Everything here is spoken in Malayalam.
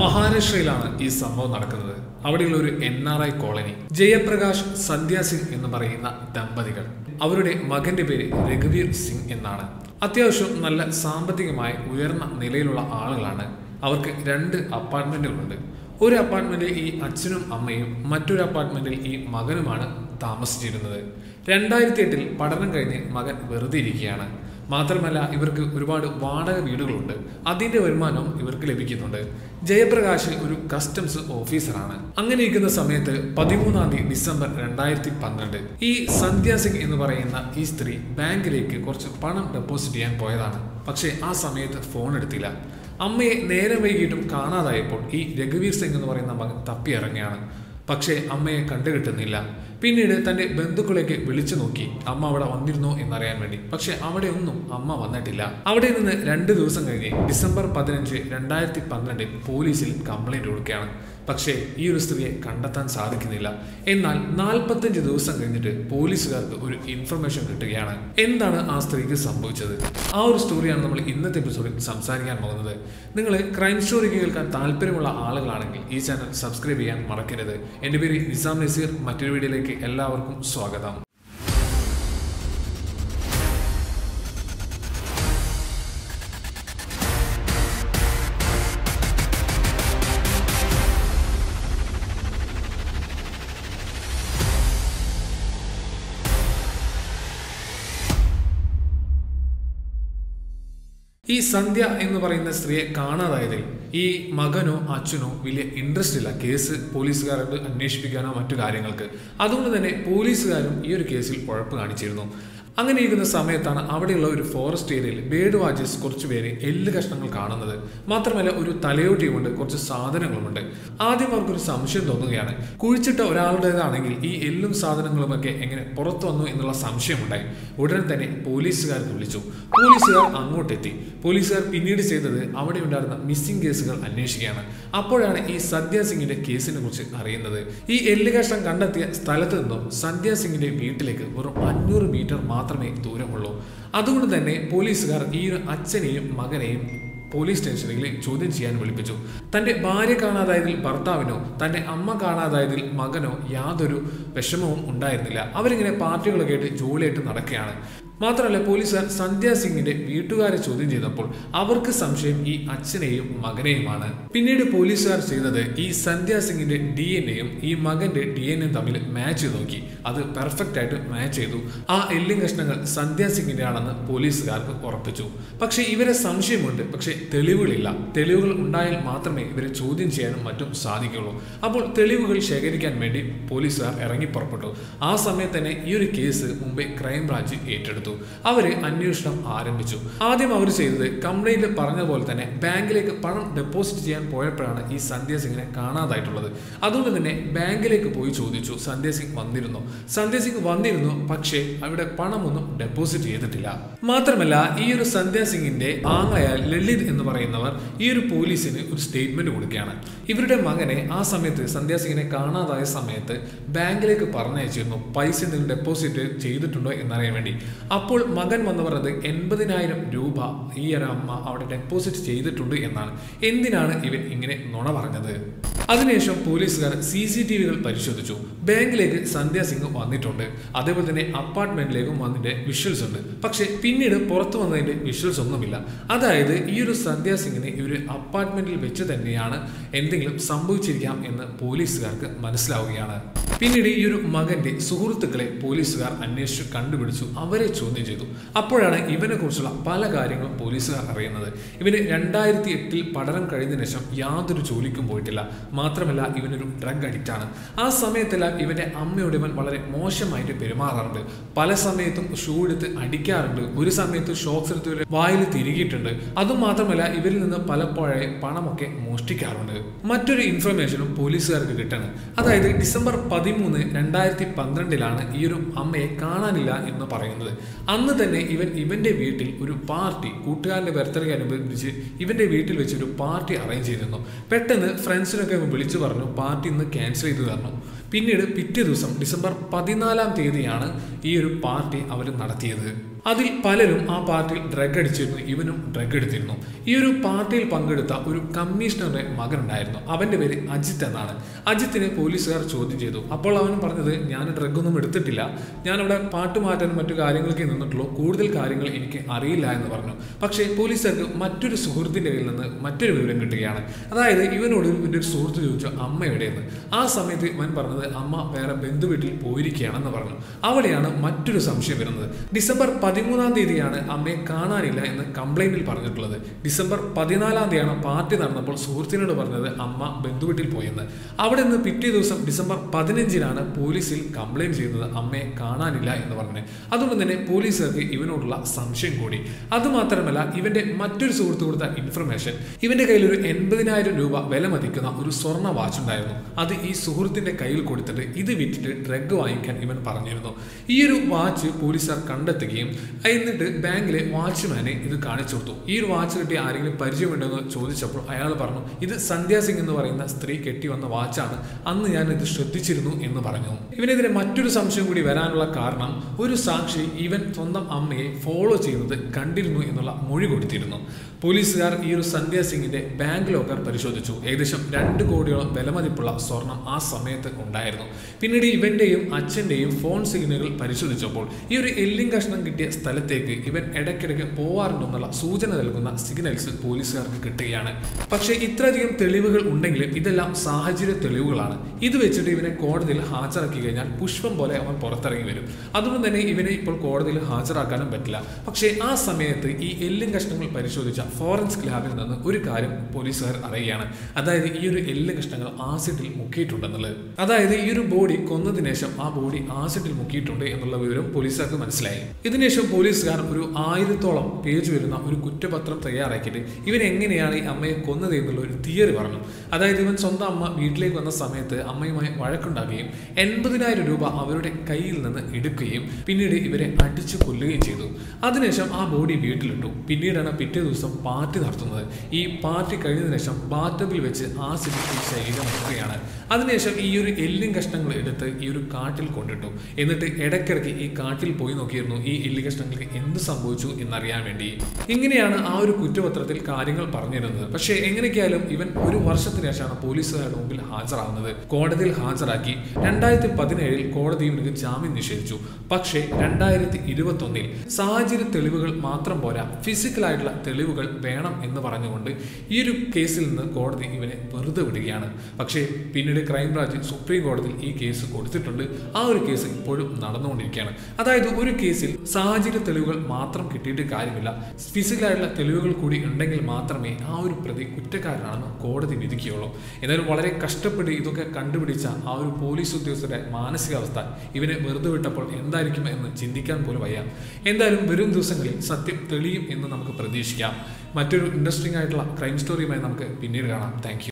മഹാരാഷ്ട്രയിലാണ് ഈ സംഭവം നടക്കുന്നത് അവിടെയുള്ള ഒരു N R I colony Jayaprakash Sandhya Singh എന്ന് പറയുന്ന ദമ്പതികൾ അവരുടെ മകന്റെ പേര് രഘുവീർ സിംഗ് എന്നാണ് അത്യാവശ്യം നല്ല സാമ്പത്തികമായി ഉയർന്ന നിലയിലുള്ള ആളുകളാണ് അവർക്ക് രണ്ട് അപ്പാർട്ട്മെന്റുകളുണ്ട് ഒരു അപ്പാർട്ട്മെന്റിൽ ഈ അച്ഛനും അമ്മയും മറ്റൊരു അപ്പാർട്ട്മെന്റിൽ ഈ മകനുമാണ് താമസിച്ചിരുന്നത് രണ്ടായിരത്തി എട്ടിൽ പഠനം കഴിഞ്ഞ് മകൻ വെറുതെ ഇരിക്കുകയാണ് മാത്രമല്ല ഇവർക്ക് ഒരുപാട് വാടക വീടുകളുണ്ട് അതിന്റെ വരുമാനം ഇവർക്ക് ലഭിക്കുന്നുണ്ട് ജയപ്രകാശ് ഒരു കസ്റ്റംസ് ഓഫീസറാണ് അങ്ങനെ ഇരിക്കുന്ന സമയത്ത് പതിമൂന്നാം തീയതി ഡിസംബർ രണ്ടായിരത്തി പന്ത്രണ്ട് ഈ സന്ധ്യ സിംഗ് എന്ന് പറയുന്ന ഈ സ്ത്രീ ബാങ്കിലേക്ക് കുറച്ച് പണം ഡെപ്പോസിറ്റ് ചെയ്യാൻ പോയതാണ് പക്ഷേ ആ സമയത്ത് ഫോൺ എടുത്തില്ല അമ്മയെ നേരം വൈകിട്ടും കാണാതായപ്പോൾ ഈ രഘുവീർ സിംഗ് എന്ന് പറയുന്ന മകൻ തപ്പിയിറങ്ങിയാണ് പക്ഷേ അമ്മയെ കണ്ടുകിട്ടുന്നില്ല പിന്നീട് തന്റെ ബന്ധുക്കളേക്ക് വിളിച്ചു നോക്കി അമ്മ അവിടെ വന്നിരുന്നോ എന്നറിയാൻ വേണ്ടി പക്ഷെ അവിടെ ഒന്നും അമ്മ വന്നിട്ടില്ല അവിടെ നിന്ന് രണ്ട് ദിവസം കഴിഞ്ഞ് ഡിസംബർ പതിനഞ്ച് രണ്ടായിരത്തി പന്ത്രണ്ടിൽ പോലീസിൽ കംപ്ലൈന്റ് കൊടുക്കുകയാണ് പക്ഷേ ഈ ഒരു സ്ത്രീയെ കണ്ടെത്താൻ സാധിക്കുന്നില്ല എന്നാൽ നാൽപ്പത്തഞ്ച് ദിവസം കഴിഞ്ഞിട്ട് പോലീസുകാർക്ക് ഒരു ഇൻഫർമേഷൻ കിട്ടുകയാണ് എന്താണ് ആ സ്ത്രീക്ക് സംഭവിച്ചത് ആ ഒരു സ്റ്റോറിയാണ് നമ്മൾ ഇന്നത്തെ എപ്പിസോഡിൽ സംസാരിക്കാൻ പോകുന്നത് നിങ്ങൾ ക്രൈം സ്റ്റോറി കേൾക്കാൻ താല്പര്യമുള്ള ആളുകളാണെങ്കിൽ ഈ ചാനൽ സബ്സ്ക്രൈബ് ചെയ്യാൻ മറക്കരുത് എൻ്റെ പേര് നിസാം നസീർ മറ്റൊരു വീഡിയോയിലേക്ക് എല്ലാവർക്കും സ്വാഗതം ഈ സന്ധ്യ എന്ന് പറയുന്ന സ്ത്രീയെ കാണാതായതിൽ ഈ മകനോ അച്ഛനോ വലിയ ഇൻട്രസ്റ്റ് ഇല്ല കേസ് പോലീസുകാരോട് അന്വേഷിപ്പിക്കാനോ മറ്റു കാര്യങ്ങൾക്ക് അതുകൊണ്ട് തന്നെ പോലീസുകാരും ഈ ഒരു കേസിൽ കുഴപ്പ് കാണിച്ചിരുന്നു അങ്ങനെ ഇരിക്കുന്ന സമയത്താണ് അവിടെയുള്ള ഒരു ഫോറസ്റ്റ് ഏരിയയിൽ ബേഡ് വാച്ചേഴ്സ് കുറച്ച് പേര് എല്ല് കഷ്ണങ്ങൾ കാണുന്നത് മാത്രമല്ല ഒരു തലയോട്ടിയുമുണ്ട് കുറച്ച് സാധനങ്ങളുമുണ്ട് ആദ്യം അവർക്കൊരു സംശയം തോന്നുകയാണ് കുഴിച്ചിട്ട ഒരാളുടേതാണെങ്കിൽ ഈ എല്ലും സാധനങ്ങളുമൊക്കെ എങ്ങനെ പുറത്തു വന്നു എന്നുള്ള സംശയമുണ്ടായി ഉടനെ തന്നെ പോലീസുകാർക്ക് വിളിച്ചു പോലീസുകാർ അങ്ങോട്ടെത്തി പോലീസുകാർ പിന്നീട് ചെയ്തത് അവിടെ ഉണ്ടായിരുന്ന മിസ്സിംഗ് കേസുകൾ അന്വേഷിക്കുകയാണ് അപ്പോഴാണ് ഈ സന്ധ്യ സിംഗിന്റെ കേസിനെ കുറിച്ച് അറിയുന്നത് ഈ എല്ല് കഷ്ണം കണ്ടെത്തിയ സ്ഥലത്ത് നിന്നും സന്ധ്യ സിംഗിന്റെ വീട്ടിലേക്ക് വെറും അഞ്ഞൂറ് മീറ്റർ മാത്രമേ ദൂരമുള്ളൂ അതുകൊണ്ട് തന്നെ പോലീസുകാർ ഈ ഒരു അച്ഛനെയും മകനെയും പോലീസ് സ്റ്റേഷനിൽ ചോദ്യം ചെയ്യാൻ വിളിപ്പിച്ചു തന്റെ ഭാര്യ കാണാതായതിൽ ഭർത്താവിനോ തന്റെ അമ്മ കാണാതായതിൽ മകനോ യാതൊരു വിഷമവും ഉണ്ടായിരുന്നില്ല അവരിങ്ങനെ പാർട്ടികൾ കേട്ട് ജോലിയായിട്ട് നടക്കുകയാണ് മാത്രമല്ല പോലീസുകാർ സന്ധ്യ സിംഗിന്റെ വീട്ടുകാരെ ചോദ്യം ചെയ്തപ്പോൾ അവർക്ക് സംശയം ഈ അച്ഛനെയും മകനെയുമാണ് പിന്നീട് പോലീസുകാർ ചെയ്തത് ഈ സന്ധ്യ സിംഗിന്റെ ഡി എൻ എയും ഈ മകന്റെ ഡി എൻ എ തമ്മിൽ മാച്ച് ചെയ്ത് നോക്കി അത് പെർഫെക്റ്റ് ആയിട്ട് മാച്ച് ചെയ്തു ആ എല്ലും കഷ്ണങ്ങൾ സന്ധ്യ സിംഗിന്റെ ആണെന്ന് പോലീസുകാർക്ക് ഉറപ്പിച്ചു പക്ഷേ ഇവരെ സംശയമുണ്ട് പക്ഷേ തെളിവുകളില്ല തെളിവുകൾ ഉണ്ടായാൽ മാത്രമേ ഇവരെ ചോദ്യം ചെയ്യാനും മറ്റും സാധിക്കുള്ളൂ അപ്പോൾ തെളിവുകൾ ശേഖരിക്കാൻ വേണ്ടി പോലീസുകാർ ഇറങ്ങി പുറപ്പെട്ടു ആ സമയത്ത് തന്നെ ഈ ഒരു കേസ് മുംബൈ ക്രൈംബ്രാഞ്ച് ഏറ്റെടുത്തു അവര് അന്വേഷണം ആരംഭിച്ചു ആദ്യം അവർ ചെയ്തത് കംപ്ലൈന്റ് പറഞ്ഞ പോലെ തന്നെ ബാങ്കിലേക്ക് പണം ഡെപ്പോസിറ്റ് ചെയ്യാൻ പോയപ്പോഴാണ് ഈ സന്ധ്യ സിംഗിനെ കാണാതായിട്ടുള്ളത് അതുകൊണ്ട് തന്നെ ബാങ്കിലേക്ക് പോയി ചോദിച്ചു സന്ധ്യ സിംഗ് വന്നിരുന്നു സന്ധ്യ സിംഗ് വന്നിരുന്നു പക്ഷേ അവിടെ പണമൊന്നും ഡെപ്പോസിറ്റ് ചെയ്തിട്ടില്ല മാത്രമല്ല ഈ ഒരു സന്ധ്യ സിംഗിന്റെ ആങ്ങളയ ലളിത് എന്ന് പറയുന്നവർ ഈ ഒരു പോലീസിന് ഒരു സ്റ്റേറ്റ്മെന്റ് കൊടുക്കുകയാണ് ഇവരുടെ മകനെ ആ സമയത്ത് സന്ധ്യ സിംഗിനെ കാണാതായ സമയത്ത് ബാങ്കിലേക്ക് പറഞ്ഞയച്ചിരുന്നു പൈസ എന്തെങ്കിലും ഡെപ്പോസിറ്റ് ചെയ്തിട്ടുണ്ടോ എന്നറിയാൻ വേണ്ടി അപ്പോൾ മകൻ വന്ന് പറഞ്ഞത് എൺപതിനായിരം രൂപ ഈ ഒരു അമ്മ അവിടെ ഡെപ്പോസിറ്റ് ചെയ്തിട്ടുണ്ട് എന്നാണ് എന്തിനാണ് ഇവൻ ഇങ്ങനെ നുണ പറഞ്ഞത് അതിനുശേഷം പോലീസുകാർ സി സി ടി വികൾ പരിശോധിച്ചു ബാങ്കിലേക്ക് സന്ധ്യ സിംഗ് വന്നിട്ടുണ്ട് അതേപോലെ തന്നെ അപ്പാർട്ട്മെന്റിലേക്കും വന്നതിന്റെ വിഷ്വൽസ് ഉണ്ട് പക്ഷെ പിന്നീട് പുറത്തു വന്നതിന്റെ വിഷ്വൽസ് ഒന്നുമില്ല അതായത് ഈ ഒരു സന്ധ്യ സിംഗിന് ഈ ഒരു അപ്പാർട്ട്മെന്റിൽ വെച്ച് തന്നെയാണ് എന്തെങ്കിലും സംഭവിച്ചിരിക്കാം എന്ന് പോലീസുകാർക്ക് മനസ്സിലാവുകയാണ് പിന്നീട് ഈ ഒരു മകന്റെ സുഹൃത്തുക്കളെ പോലീസുകാർ അന്വേഷിച്ചു കണ്ടുപിടിച്ചു അവരെ ചോദ്യം ചെയ്തു അപ്പോഴാണ് ഇവനെ കുറിച്ചുള്ള പല കാര്യങ്ങളും പോലീസുകാർ അറിയുന്നത് ഇവന് രണ്ടായിരത്തി എട്ടിൽ പഠനം കഴിഞ്ഞതിന് ശേഷം യാതൊരു ജോലിക്കും പോയിട്ടില്ല മാത്രമല്ല ഇവനൊരു ഡ്രഗ് അഡിക്റ്റ് ആണ് ആ സമയത്തെല്ലാം ഇവന്റെ അമ്മയോട് ഇവൻ വളരെ മോശമായിട്ട് പെരുമാറാറുണ്ട് പല സമയത്തും ഷൂ എടുത്ത് അടിക്കാറുണ്ട് ഒരു സമയത്ത് ഷോക്സ് എടുത്ത് ഇവരുടെ വായിൽ തിരികിയിട്ടുണ്ട് അതും മാത്രമല്ല ഇവരിൽ നിന്ന് പലപ്പോഴായി പണമൊക്കെ മോഷ്ടിക്കാറുണ്ട് മറ്റൊരു ഇൻഫർമേഷനും പോലീസുകാർക്ക് കിട്ടണം അതായത് ഡിസംബർ പതിമൂന്ന് രണ്ടായിരത്തി പന്ത്രണ്ടിലാണ് ഈ ഒരു അമ്മയെ കാണാനില്ല എന്ന് പറയുന്നത് അന്ന് തന്നെ ഇവൻ ഇവന്റെ വീട്ടിൽ ഒരു പാർട്ടി കൂട്ടുകാരന്റെ ബർത്ത്ഡേ അനുബന്ധിച്ച് ഇവന്റെ വീട്ടിൽ വെച്ച് ഒരു പാർട്ടി അറേഞ്ച് ചെയ്തിരുന്നു പെട്ടെന്ന് ഫ്രണ്ട്സിനൊക്കെ വിളിച്ചു പറഞ്ഞു പാർട്ടി ഇന്ന് ക്യാൻസൽ ചെയ്തു തരണം പിന്നീട് പിറ്റേ ദിവസം ഡിസംബർ പതിനാലാം തീയതിയാണ് ഈ ഒരു പാർട്ടി അവർ നടത്തിയത് അതിൽ പലരും ആ പാർട്ടിയിൽ ഡ്രഗ് അടിച്ചിരുന്നു ഇവനും ഡ്രഗ് എടുത്തിരുന്നു ഈ ഒരു പാർട്ടിയിൽ പങ്കെടുത്ത ഒരു കമ്മീഷണറുടെ മകനുണ്ടായിരുന്നു അവന്റെ പേര് അജിത്ത് എന്നാണ് അജിത്തിനെ പോലീസുകാർ ചോദ്യം ചെയ്തു അപ്പോൾ അവൻ പറഞ്ഞത് ഞാൻ ഡ്രഗ് ഒന്നും എടുത്തിട്ടില്ല ഞാനിവിടെ പാട്ട് മാറ്റാനും മറ്റു കാര്യങ്ങൾക്ക് നിന്നിട്ടുള്ളൂ കൂടുതൽ കാര്യങ്ങൾ എനിക്ക് അറിയില്ല എന്ന് പറഞ്ഞു പക്ഷേ പോലീസുകാർക്ക് മറ്റൊരു സുഹൃത്തിന്റെ കയ്യിൽ നിന്ന് മറ്റൊരു വിവരം കിട്ടുകയാണ് അതായത് ഇവനോട് ഇവന്റെ ഒരു സുഹൃത്ത് ചോദിച്ചു അമ്മ എവിടെയെന്ന് ആ സമയത്ത് ഇവൻ പറഞ്ഞത് അമ്മ വേറെ ബന്ധു വീട്ടിൽ പോയിരിക്കുകയാണെന്ന് പറഞ്ഞു അവിടെയാണ് മറ്റൊരു സംശയം വരുന്നത് ഡിസംബർ പതിമൂന്നാം തീയതിയാണ് അമ്മയെ കാണാനില്ല എന്ന് കംപ്ലൈന്റിൽ പറഞ്ഞിട്ടുള്ളത് ഡിസംബർ പതിനാലാം തീയതിയാണ് പാർട്ടി നടന്നപ്പോൾ സുഹൃത്തിനോട് പറഞ്ഞത് അമ്മ ബന്ധുവീട്ടിൽ പോയെന്ന് അവിടെ നിന്ന് പിറ്റേ ദിവസം ഡിസംബർ പതിനഞ്ചിനാണ് പോലീസിൽ കംപ്ലൈന്റ് ചെയ്യുന്നത് അമ്മയെ കാണാനില്ല എന്ന് പറഞ്ഞ് അതുകൊണ്ട് തന്നെ പോലീസുകാർക്ക് ഇവനോടുള്ള സംശയം കൂടി അതുമാത്രമല്ല ഇവന്റെ മറ്റൊരു സുഹൃത്ത് കൊടുത്ത ഇൻഫർമേഷൻ ഇവന്റെ കയ്യിൽ ഒരു എൺപതിനായിരം രൂപ വില മതിക്കുന്ന ഒരു സ്വർണ്ണ വാച്ച് ഉണ്ടായിരുന്നു അത് ഈ സുഹൃത്തിന്റെ കയ്യിൽ കൊടുത്തിട്ട് ഇത് വിറ്റിട്ട് ഡ്രഗ് വാങ്ങിക്കാൻ ഇവൻ പറഞ്ഞിരുന്നു ഈ ഒരു വാച്ച് പോലീസുകാർ കണ്ടെത്തുകയും എന്നിട്ട് ബാങ്കിലെ വാച്ച്മാനെ ഇത് കാണിച്ചു കൊടുത്തു ഈ ഒരു വാച്ച് കിട്ടിയ ആരെങ്കിലും പരിചയമുണ്ടോ എന്ന് ചോദിച്ചപ്പോൾ അയാൾ പറഞ്ഞു ഇത് സന്ധ്യ സിംഗ് എന്ന് പറയുന്ന സ്ത്രീ കെട്ടി വന്ന വാച്ചാണ് അന്ന് ഞാൻ ഇത് ശ്രദ്ധിച്ചിരുന്നു എന്ന് പറഞ്ഞു ഇവനെതിരെ മറ്റൊരു സംശയം കൂടി വരാനുള്ള കാരണം ഒരു സാക്ഷി ഇവൻ സ്വന്തം അമ്മയെ ഫോളോ ചെയ്യുന്നത് കണ്ടിരുന്നു എന്നുള്ള മൊഴി കൊടുത്തിരുന്നു പോലീസുകാർ ഈ ഒരു സന്ധ്യ സിംഗിന്റെ ബാങ്ക് ലോക്കർ പരിശോധിച്ചു ഏകദേശം രണ്ട് കോടിയോളം വിലമതിപ്പുള്ള സ്വർണം ആ സമയത്ത് ഉണ്ടായിരുന്നു പിന്നീട് ഇവന്റെയും അച്ഛന്റെയും ഫോൺ സിഗ്നലുകൾ പരിശോധിച്ചപ്പോൾ ഈ ഒരു എല്ലിൻ കഷ്ണം കിട്ടിയ സ്ഥലത്തേക്ക് ഇവൻ ഇടയ്ക്കിടയ്ക്ക് പോവാറുണ്ടെന്നുള്ള സൂചന നൽകുന്ന സിഗ്നൽസ് പോലീസുകാർക്ക് കിട്ടുകയാണ് പക്ഷേ ഇത്രയധികം തെളിവുകൾ ഉണ്ടെങ്കിലും ഇതെല്ലാം സാഹചര്യ തെളിവുകളാണ് ഇത് വെച്ചിട്ട് ഇവനെ കോടതിയിൽ ഹാജരാക്കി കഴിഞ്ഞാൽ പുഷ്പം പോലെ അവൻ പുറത്തിറങ്ങി വരും അതുകൊണ്ട് തന്നെ ഇവനെ ഇപ്പോൾ കോടതിയിൽ ഹാജരാക്കാനും പറ്റില്ല പക്ഷേ ആ സമയത്ത് ഈ എല്ലിൻ കഷ്ണങ്ങൾ പരിശോധിച്ച ഫോറൻസിക് ലാബിൽ നിന്ന് ഒരു കാര്യം പോലീസുകാർ അറിയുകയാണ് അതായത് ഈ ഒരു എല്ല് കഷ്ണങ്ങൾ ആസിഡിൽ മുക്കിയിട്ടുണ്ടെന്നുള്ളത് അതായത് ഈ ഒരു ബോഡി കൊന്നതിന് ശേഷം ആ ബോഡി ആസിഡിൽ മുക്കിയിട്ടുണ്ട് എന്നുള്ള വിവരം പോലീസുകാർക്ക് മനസ്സിലായി ഇതിനുശേഷം പോലീസുകാർ ഒരു ആയിരത്തോളം പേജ് വരുന്ന ഒരു കുറ്റപത്രം തയ്യാറാക്കിയിട്ട് ഇവൻ എങ്ങനെയാണ് ഈ അമ്മയെ കൊന്നത് എന്നുള്ള ഒരു തിയറി പറഞ്ഞു അതായത് ഇവൻ സ്വന്തം അമ്മ വീട്ടിലേക്ക് വന്ന സമയത്ത് അമ്മയുമായി വഴക്കുണ്ടാക്കുകയും എൺപതിനായിരം രൂപ അവരുടെ കയ്യിൽ നിന്ന് എടുക്കുകയും പിന്നീട് ഇവരെ അടിച്ചു കൊല്ലുകയും ചെയ്തു അതിനുശേഷം ആ ബോഡി വീട്ടിലിട്ടു പിന്നീടാണ് പിറ്റേ ദിവസം പാർട്ടി നടത്തുന്നത് ഈ പാർട്ടി കഴിഞ്ഞതിന് ശേഷം ബാറ്റബിൽ വെച്ച് ആസിഡ് ഈ ശരീരം മുക്കുകയാണ് അതിനുശേഷം ഈ ഒരു എല്ലിൻ കഷ്ണങ്ങൾ എടുത്ത് ഈ ഒരു കാട്ടിൽ കൊണ്ടിട്ടു എന്നിട്ട് ഇടയ്ക്കിടയ്ക്ക് ഈ കാട്ടിൽ പോയി നോക്കിയിരുന്നു ഈ എല്ല് കഷ്ണങ്ങൾക്ക് എന്ത് സംഭവിച്ചു എന്നറിയാൻ വേണ്ടി ഇങ്ങനെയാണ് ആ ഒരു കുറ്റപത്രത്തിൽ കാര്യങ്ങൾ പറഞ്ഞിരുന്നത് പക്ഷേ എങ്ങനെയൊക്കെയായാലും ഇവൻ ഒരു വർഷത്തിന് ശേഷമാണ് പോലീസുകാരുടെ മുമ്പിൽ ഹാജരാകുന്നത് കോടതിയിൽ ഹാജരാക്കി രണ്ടായിരത്തി പതിനേഴിൽ കോടതി ഇവർക്ക് ജാമ്യം നിഷേധിച്ചു പക്ഷേ രണ്ടായിരത്തി ഇരുപത്തി ഒന്നിൽ സാഹചര്യ തെളിവുകൾ മാത്രം പോരാ ഫിസിക്കലായിട്ടുള്ള തെളിവുകൾ വേണം എന്ന് പറഞ്ഞുകൊണ്ട് ഈ ഒരു കേസിൽ നിന്ന് കോടതി ഇവനെ വെറുതെ വിടുകയാണ് പക്ഷേ പിന്നീട് ക്രൈംബ്രാഞ്ച് സുപ്രീം കോടതിയിൽ ഈ കേസ് കൊടുത്തിട്ടുണ്ട് ആ ഒരു കേസ് ഇപ്പോഴും നടന്നുകൊണ്ടിരിക്കുകയാണ് അതായത് ഒരു കേസിൽ സാഹചര്യ തെളിവുകൾ മാത്രം കിട്ടിയിട്ട് കാര്യമില്ല ഫിസിക്കലായിട്ടുള്ള തെളിവുകൾ കൂടി ഉണ്ടെങ്കിൽ മാത്രമേ ആ ഒരു പ്രതി കുറ്റക്കാരനാണെന്ന് കോടതി വിധിക്കുകയുള്ളൂ എന്നാലും വളരെ കഷ്ടപ്പെട്ട് ഇതൊക്കെ കണ്ടുപിടിച്ച ആ ഒരു പോലീസ് ഉദ്യോഗസ്ഥരുടെ മാനസികാവസ്ഥ ഇവനെ വെറുതെ വിട്ടപ്പോൾ എന്തായിരിക്കും എന്ന് ചിന്തിക്കാൻ പോലും വയ്യ എന്തായാലും വരും ദിവസങ്ങളിൽ സത്യം തെളിയും എന്ന് നമുക്ക് പ്രതീക്ഷിക്കാം മറ്റൊരു ഇൻട്രസ്റ്റിംഗ് ആയിട്ടുള്ള ക്രൈം സ്റ്റോറിയുമായി നമുക്ക് പിന്നീട് കാണാം താങ്ക്